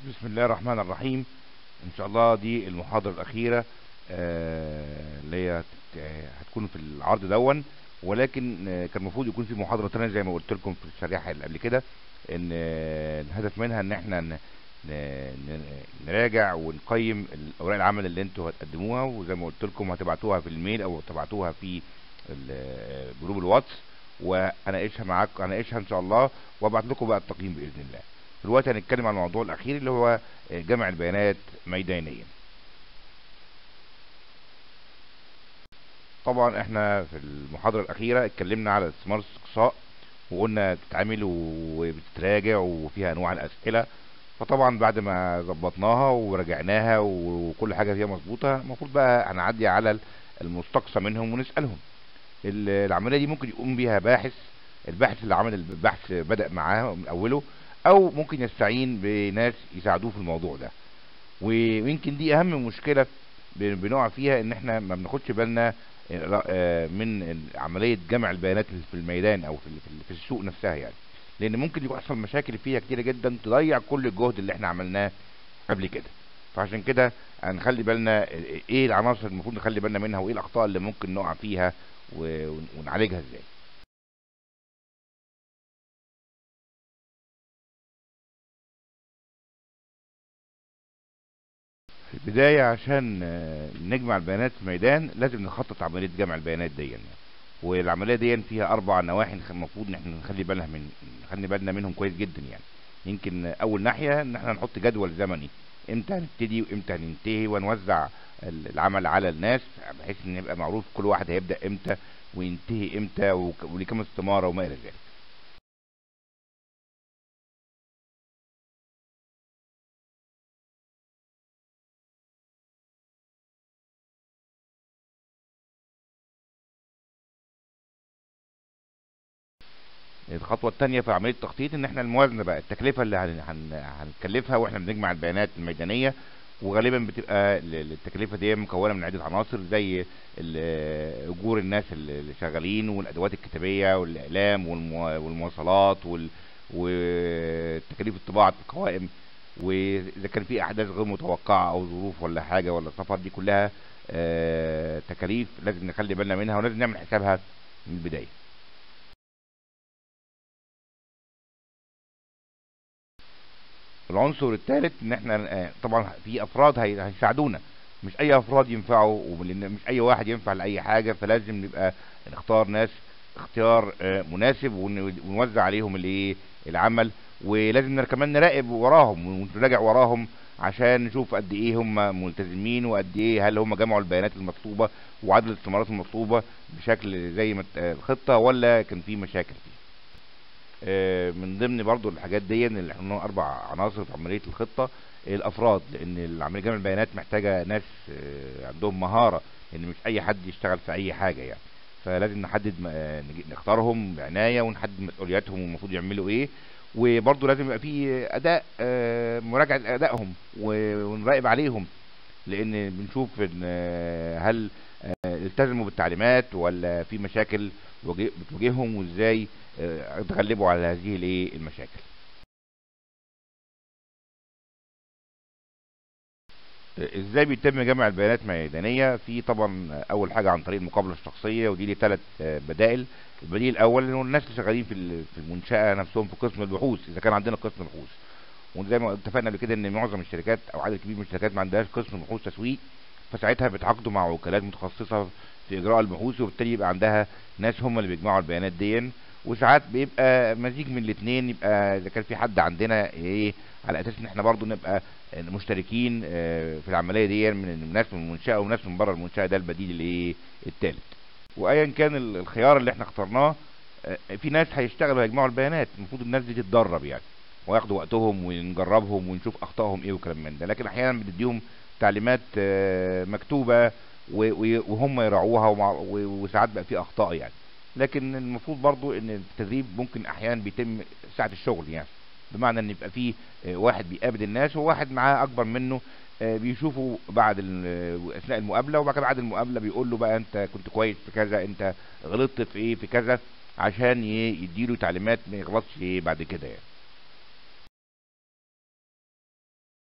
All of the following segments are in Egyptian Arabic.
بسم الله الرحمن الرحيم ان شاء الله دي المحاضرة الاخيرة آه، اللي هي هت- آه، هتكون في العرض دون ولكن آه، كان المفروض يكون في محاضرة تانية زي ما قلت لكم في الشريحة اللي قبل كده ان آه، الهدف منها ان احنا ن- ن- ن- نراجع ونقيم الاوراق العمل اللي انتوا هتقدموها وزي ما قلت لكم هتبعتوها في الميل او تبعتوها في ال- جروب الواتس وهناقشها معاكم هناقشها ان شاء الله وابعت لكم بقى التقييم باذن الله دلوقتي هنتكلم عن الموضوع الاخير اللي هو جمع البيانات ميدانيا طبعا احنا في المحاضرة الاخيرة اتكلمنا على استثمار الاستقصاء وقلنا بتتعمل وبتتراجع وفيها انواع الاسئلة فطبعا بعد ما ظبطناها وراجعناها وكل حاجة فيها مظبوطة المفروض بقى هنعدي على المستقصى منهم ونسألهم ال- العملية دي ممكن يقوم بيها باحث الباحث اللي عمل البحث بدأ معاه من أوله أو ممكن يستعين بناس يساعدوه في الموضوع ده ويمكن دي أهم مشكلة ب- بنقع فيها إن إحنا ما بناخدش بالنا آه، من عملية جمع البيانات في الميدان أو في ال- في السوق نفسها يعني لأن ممكن يحصل مشاكل فيها كتيرة جدا تضيع كل الجهد اللي إحنا عملناه قبل كده فعشان كده هنخلي بالنا ايه العناصر اللي المفروض نخلي بالنا منها وايه الاخطاء اللي ممكن نقع فيها و- ون- ونعالجها ازاي في البداية عشان آه، نجمع البيانات في الميدان لازم نخطط عملية جمع البيانات دي يعني. والعملية دي فيها أربع نواحي نخ- المفروض إن احنا نخلي بالنا من نخلي بالنا منهم كويس جدا يعني يمكن أول ناحية إن احنا نحط جدول زمني إمتى هنبتدي وإمتى هننتهي ونوزع ال- العمل على الناس بحيث إن يبقى معروف كل واحد هيبدأ إمتى وينتهي إمتى وك- ولكم استمارة وما إلى ذلك. الخطوة التانية في عملية التخطيط ان احنا الموازنة بقى التكلفة اللي هن هن هنكلفها واحنا بنجمع البيانات الميدانية وغالبا بتبقى ال- ال- التكلفة دي مكونة من عدة عناصر زي ال- اجور الناس اللي اللي شغالين والادوات الكتابية والاعلام والمو- والمواصلات وال وتكاليف الطباعة القوائم واذا كان في احداث غير متوقعة او ظروف ولا حاجة ولا سفر دي كلها آه، تكاليف لازم نخلي بالنا منها ولازم نعمل حسابها من البداية العنصر الثالث ان احنا آه، طبعا في افراد هي- هيساعدونا مش اي افراد ينفعوا ولان مش اي واحد ينفع لاي حاجه فلازم نبقى نختار ناس اختيار آه، مناسب ون- ونوزع عليهم الايه العمل ولازم نر- كمان نراقب وراهم ونراجع وراهم عشان نشوف قد ايه هم ملتزمين وقد ايه هل هم جمعوا البيانات المطلوبه وعدد الاستمارات المطلوبه بشكل زي ما ت- آه، الخطه ولا كان في مشاكل فيه آه، من ضمن برضو الحاجات دي ان اللي احنا قلنا اربع عناصر في عمليه الخطه الافراد لان عمليه جمع البيانات محتاجه ناس آه، عندهم مهاره لان مش اي حد يشتغل في اي حاجه يعني فلازم نحدد م- آه، نج- نختارهم بعنايه ونحدد مسؤولياتهم والمفروض يعملوا ايه وبرضو لازم يبقى في اداء آه، مراجعه ادائهم و- ونراقب عليهم لان بنشوف ان آه، هل آه، التزموا بالتعليمات ولا في مشاكل واجه- بتواجههم وازاي آه، يتغلبوا على هذه الايه المشاكل آه، ازاي بيتم جمع البيانات ميدانيه في طبعا آه، اول حاجه عن طريق المقابله الشخصيه ودي ليه ثلاث بدائل البديل الاول انه الناس اللي شغالين في ال- في المنشاه نفسهم في قسم البحوث اذا كان عندنا قسم بحوث وزي ما اتفقنا قبل كده ان معظم الشركات او عدد كبير من الشركات ما عندهاش قسم بحوث تسويق فساعتها بيتعاقدوا مع وكالات متخصصه في اجراء البحوث وبالتالي يبقى عندها ناس هم اللي بيجمعوا البيانات دي وساعات بيبقى مزيج من الاثنين يبقى اذا كان في حد عندنا ايه على اساس ان احنا برضو نبقى مشتركين آه، في العمليه دي من ناس من المنشاه وناس من بره المنشاه ده البديل الايه الثالث وايا كان ال- الخيار اللي احنا اخترناه آه، في ناس هيشتغلوا هيجمعوا البيانات المفروض الناس دي تتدرب يعني وياخدوا وقتهم ونجربهم ونشوف اخطائهم ايه وكلام من ده لكن احيانا بنديهم تعليمات آه، مكتوبه و- و- وهم يراعوها ومع- و- وساعات بقى في اخطاء يعني لكن المفروض برضو ان التدريب ممكن احيانا بيتم ساعه الشغل يعني بمعنى ان يبقى في آه، واحد بيقابل الناس وواحد معاه اكبر منه آه، بيشوفه بعد ال- اثناء المقابله وبعد كده بعد المقابله بيقول له بقى انت كنت كويس في كذا انت غلطت في ايه في كذا عشان ي- يديله تعليمات ما يغلطش بعد كده يعني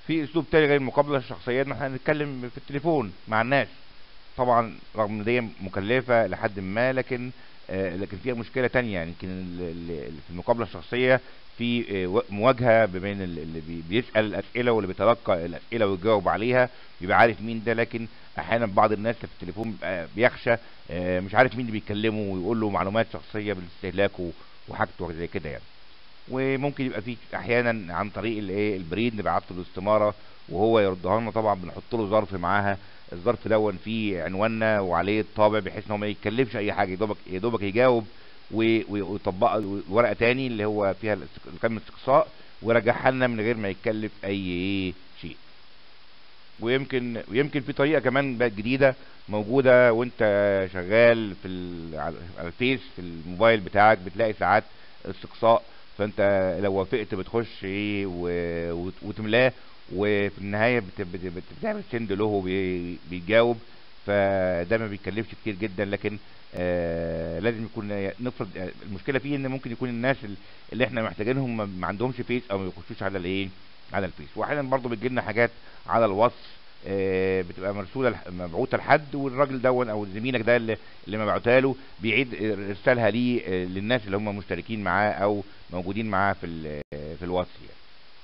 في اسلوب تاني غير المقابله الشخصيه ان احنا نتكلم في التليفون مع الناس طبعا رغم ان دي مكلفه لحد ما لكن آه لكن فيها مشكله تانية يعني يمكن ال- ال- في المقابله الشخصيه في آه، و- مواجهه ما بين ال- اللي بي- بيسال الاسئله واللي بيتلقى الاسئله ويجاوب عليها بيبقى عارف مين ده لكن احيانا بعض الناس في التليفون بيبقى بيخشى آه، مش عارف مين اللي بيكلمه ويقول له معلومات شخصيه بالاستهلاك و- وحاجته زي كده يعني وممكن يبقى في احيانا عن طريق الايه البريد نبعت له الاستماره وهو يردها لنا طبعا بنحط له ظرف معاها الظرف دون فيه عنواننا وعليه الطابع بحيث ان هو ما يتكلفش اي حاجه يا دوبك يا دوبك يجاوب و- و- ويطبق ورقه تاني اللي هو فيها الاست- كلمه استقصاء ويرجعها لنا من غير ما يتكلف اي شيء ويمكن ويمكن في طريقه كمان بقت جديده موجوده وانت شغال في ال- على على الفيس في الموبايل بتاعك بتلاقي ساعات استقصاء فانت لو وافقت بتخش ايه و- وت- وتملاه وفي النهايه بت- بت- بت- بتعمل سند له وبي- بيجاوب فده ما بيكلفش كتير جدا لكن آه لازم يكون نفرض آه، المشكله فيه ان ممكن يكون الناس ال- اللي احنا محتاجينهم ما- ما عندهمش فيس او ما يخشوش على الايه على الفيس واحيانا برضه بتجي لنا حاجات على الواتس آه، بتبقى مرسوله لح- مبعوثه لحد والراجل دون او زميلك ده اللي, اللي مبعوتها له بيعيد ارسالها ليه آه، للناس اللي هم مشتركين معاه او موجودين معاه في ال- آه، في الواتس يعني.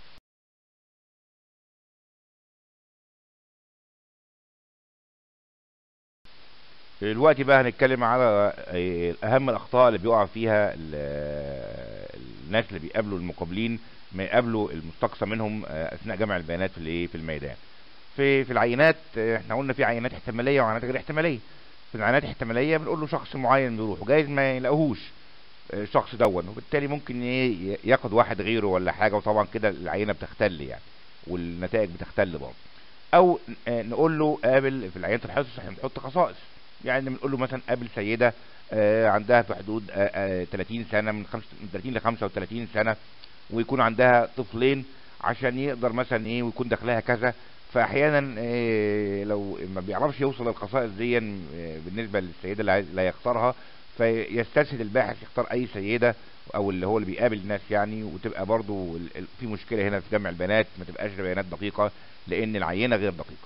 دلوقتي بقى هنتكلم على آه، اهم الاخطاء اللي بيقع فيها ال- آه، الناس اللي بيقابلوا المقابلين ما يقابلوا المستقصى منهم آه، اثناء جمع البيانات في الايه في الميدان في في العينات آه، احنا قلنا في عينات احتماليه وعينات غير احتماليه في العينات الاحتماليه بنقول له شخص معين بيروح وجايز ما يلاقوهوش آه، الشخص دون وبالتالي ممكن ايه ياخد واحد غيره ولا حاجه وطبعا كده العينه بتختل يعني والنتائج بتختل برضه او آه، نقول له قابل في العينات الحصص احنا بنحط خصائص يعني بنقول له مثلا قابل سيده آه، عندها في حدود آه، آه، 30 سنه من خمس- من 30 ل 35 سنه ويكون عندها طفلين عشان يقدر مثلا ايه ويكون دخلها كذا فاحيانا إيه لو ما بيعرفش يوصل للخصائص دي آه، بالنسبه للسيده اللي عايز- اللي هيختارها فيستسهل الباحث يختار اي سيده او اللي هو اللي بيقابل الناس يعني وتبقى برضو ال- ال- في مشكله هنا في جمع البيانات ما تبقاش بيانات دقيقه لان العينه غير دقيقه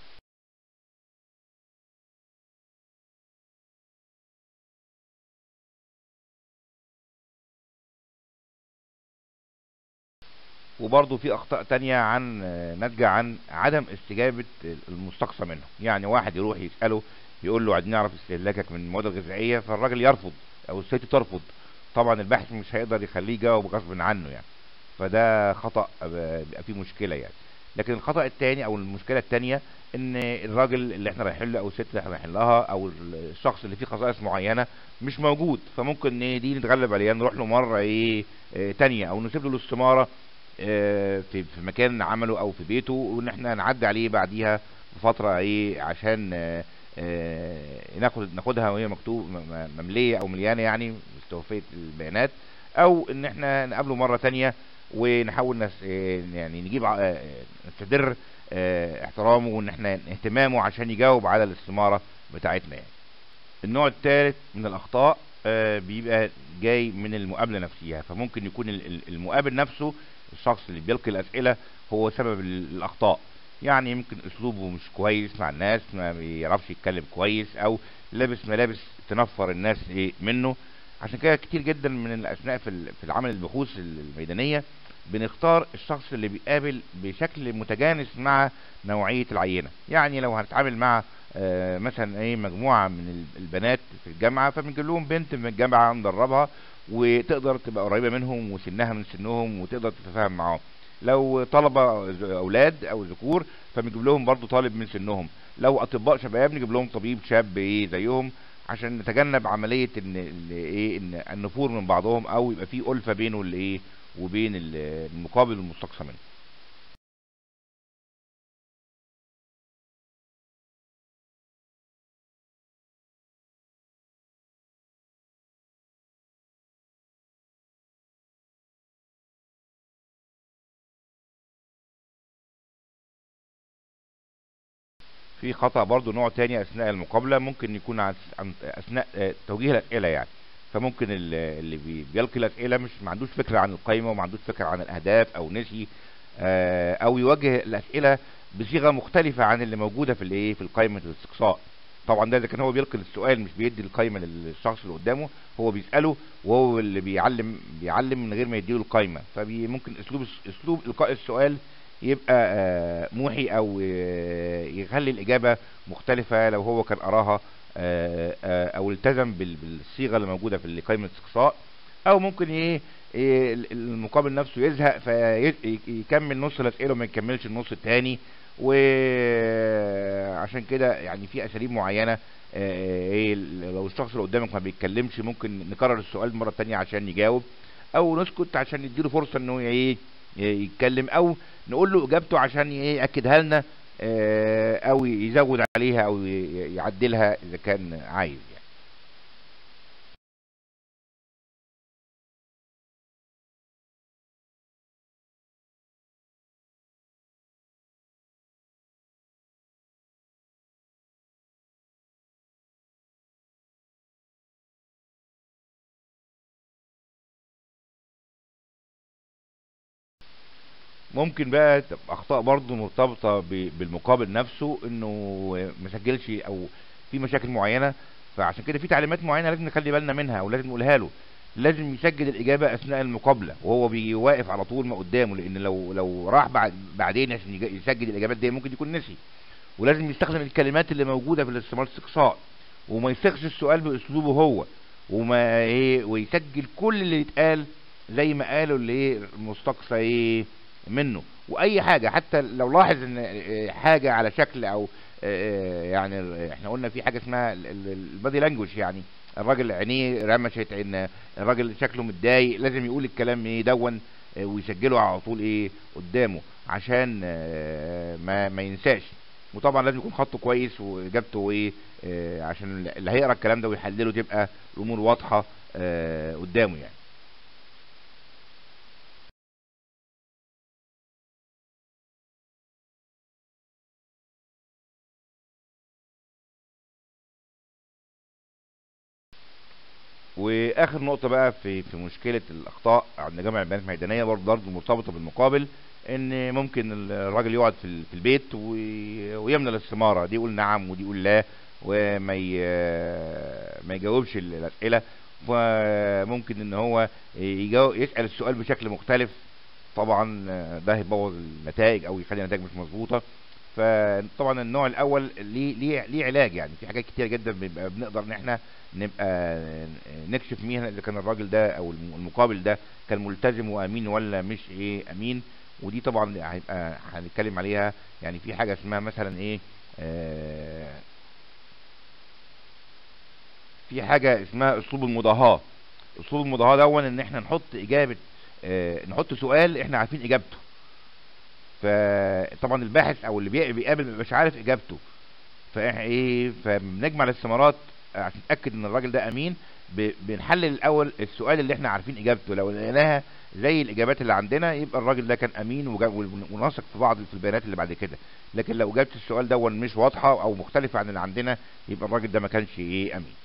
وبرضه في اخطاء تانية عن آه، ناتجة عن عدم استجابة المستقصى منه يعني واحد يروح يسأله يقول له عايزين نعرف استهلاكك من المواد الغذائية فالراجل يرفض او الست ترفض طبعا الباحث مش هيقدر يخليه يجاوب غصب عنه يعني فده خطأ آه، بيبقى فيه مشكلة يعني لكن الخطأ التاني او المشكلة التانية ان الراجل اللي احنا رايحين له او الست اللي احنا رايحين لها او الشخص اللي فيه خصائص معينة مش موجود فممكن إيه دي نتغلب عليها نروح له مرة ايه آه، تانية او نسيب له الاستمارة آه، في في مكان عمله او في بيته وان احنا نعدي عليه بعديها بفتره ايه عشان آه، آه، ناخد ناخدها وهي مكتوب م- م- ممليه او مليانه يعني مستوفيه البيانات او ان احنا نقابله مره تانية ونحاول نس آه، يعني نجيب ع- آه، نستدر آه، احترامه وان احنا اهتمامه عشان يجاوب على الاستماره بتاعتنا يعني. النوع الثالث من الاخطاء آه، بيبقى جاي من المقابله نفسها فممكن يكون ال- ال- المقابل نفسه الشخص اللي بيلقي الاسئله هو سبب ال- الاخطاء يعني يمكن اسلوبه مش كويس مع الناس ما بيعرفش يتكلم كويس او لابس ملابس تنفر الناس ايه منه عشان كده كتير جدا من الاثناء في ال- في العمل البحوث الميدانيه بنختار الشخص اللي بيقابل بشكل متجانس مع نوعيه العينه يعني لو هنتعامل مع آه، مثلا ايه مجموعه من ال- البنات في الجامعه فبنجيب لهم بنت من الجامعه ندربها وتقدر تبقى قريبه منهم وسنها من سنهم وتقدر تتفاهم معاهم لو طلبه ز- اولاد او ذكور فبنجيب لهم برضو طالب من سنهم لو اطباء شباب نجيب لهم طبيب شاب ايه زيهم عشان نتجنب عمليه ان ال- ايه ان النفور من بعضهم او يبقى في الفه بينه الايه وبين ال- المقابل والمستقصى منه في خطأ برضو نوع تاني أثناء المقابلة ممكن يكون عن عن- أثناء آه، توجيه الأسئلة يعني فممكن ال- اللي بي- بيلقي الأسئلة مش ما عندوش فكرة عن القائمة وما عندوش فكرة عن الأهداف أو نسي آه، او يوجه الاسئله بصيغه مختلفه عن اللي موجوده في الايه في قائمه الاستقصاء طبعا ده اذا كان هو بيلقي السؤال مش بيدي القائمه للشخص اللي قدامه هو بيساله وهو اللي بيعلم بيعلم من غير ما يديله القائمه فممكن اسلوب اسلوب القاء السؤال يبقى آه، موحي او آه، يخلي الاجابه مختلفه لو هو كان قراها آه، آه، او التزم بال- بالصيغه اللي موجوده في قائمه الاستقصاء او ممكن ايه إيه ال- المقابل نفسه يزهق فيكمل نص الاسئله وما يكملش النص التاني وعشان كده يعني في اساليب معينه آه، ايه لو الشخص اللي قدامك ما بيتكلمش ممكن نكرر السؤال مره تانية عشان يجاوب او نسكت عشان نديله فرصه انه ايه يتكلم او نقول له اجابته عشان ايه ياكدها لنا آه، او يزود عليها او ي- يعدلها اذا كان عايز يعني ممكن بقى تبقى اخطاء برضو مرتبطه ب- بالمقابل نفسه انه ما سجلش او في مشاكل معينه فعشان كده في تعليمات معينه لازم نخلي بالنا منها او لازم نقولها له لازم يسجل الاجابه اثناء المقابله وهو بيواقف على طول ما قدامه لان لو لو راح بعد بعدين عشان يج- يسجل الاجابات دي ممكن يكون نسي ولازم يستخدم الكلمات اللي موجوده في الاستمارة استقصاء وما يصيغش السؤال باسلوبه هو وما ايه ويسجل كل اللي يتقال زي ما قالوا اللي ايه المستقصى ايه منه واي حاجه حتى لو لاحظ ان آه، حاجه على شكل او آه، يعني ال- احنا قلنا في حاجه اسمها البادي لانجوج يعني الراجل عينيه رمشت ان الراجل شكله متضايق لازم يقول الكلام ايه دون آه، ويسجله على طول ايه قدامه عشان آه، ما ما ينساش وطبعا لازم يكون خطه كويس واجابته ايه آه، عشان اللي هيقرا الكلام ده ويحلله تبقى الامور واضحه آه، قدامه يعني واخر نقطه بقى في في مشكله الاخطاء عند جمع البيانات الميدانيه برضه برضه مرتبطه بالمقابل ان ممكن الراجل يقعد في ال- في البيت وي- ويملى الاستماره دي يقول نعم ودي يقول لا وما ي- ما يجاوبش ال- الاسئله فممكن ان هو يجاوب يسال السؤال بشكل مختلف طبعا ده هيبوظ النتائج او يخلي النتائج مش مظبوطه فطبعا النوع الاول ليه ليه ليه علاج يعني في حاجات كتير جدا بنبقى بنقدر ان احنا نبقى نكشف مين اذا كان الراجل ده او الم- المقابل ده كان ملتزم وامين ولا مش ايه امين ودي طبعا هيبقى هنتكلم عليها يعني في حاجه اسمها مثلا ايه آه في حاجه اسمها اسلوب المضاهاه اسلوب المضاهاه دون ان احنا نحط اجابه آه نحط سؤال احنا عارفين اجابته فطبعا الباحث او اللي بي- بيقابل ما بيبقاش عارف اجابته فاحنا ايه فبنجمع الاستمارات عشان نتاكد ان الراجل ده امين ب- بنحلل الاول السؤال اللي احنا عارفين اجابته لو لقيناها زي الاجابات اللي عندنا يبقى الراجل ده كان امين وجا- ونثق في بعض في البيانات اللي بعد كده لكن لو اجابه السؤال ده مش واضحه او مختلفه عن اللي عندنا يبقى الراجل ده ما كانش ايه امين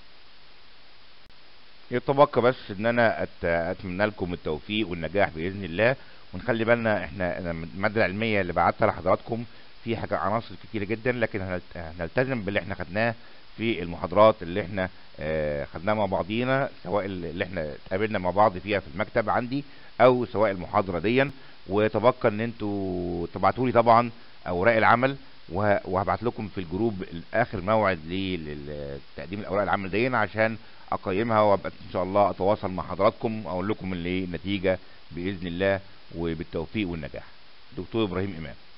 يتبقى بس ان انا أت- اتمنى لكم التوفيق والنجاح باذن الله ونخلي بالنا احنا أنا الماده العلميه اللي بعتها لحضراتكم في حاجه عناصر كتيره جدا لكن هنلت- هنلتزم باللي احنا خدناه في المحاضرات اللي احنا آه، خدناها مع بعضينا سواء اللي احنا اتقابلنا مع بعض فيها في المكتب عندي او سواء المحاضره دي وتبقى ان انتوا تبعتوا لي طبعا اوراق العمل وه- وهبعت لكم في الجروب اخر موعد لتقديم الاوراق العمل دي عشان اقيمها وابقى ان شاء الله اتواصل مع حضراتكم اقول لكم اللي النتيجه باذن الله وبالتوفيق والنجاح دكتور ابراهيم امام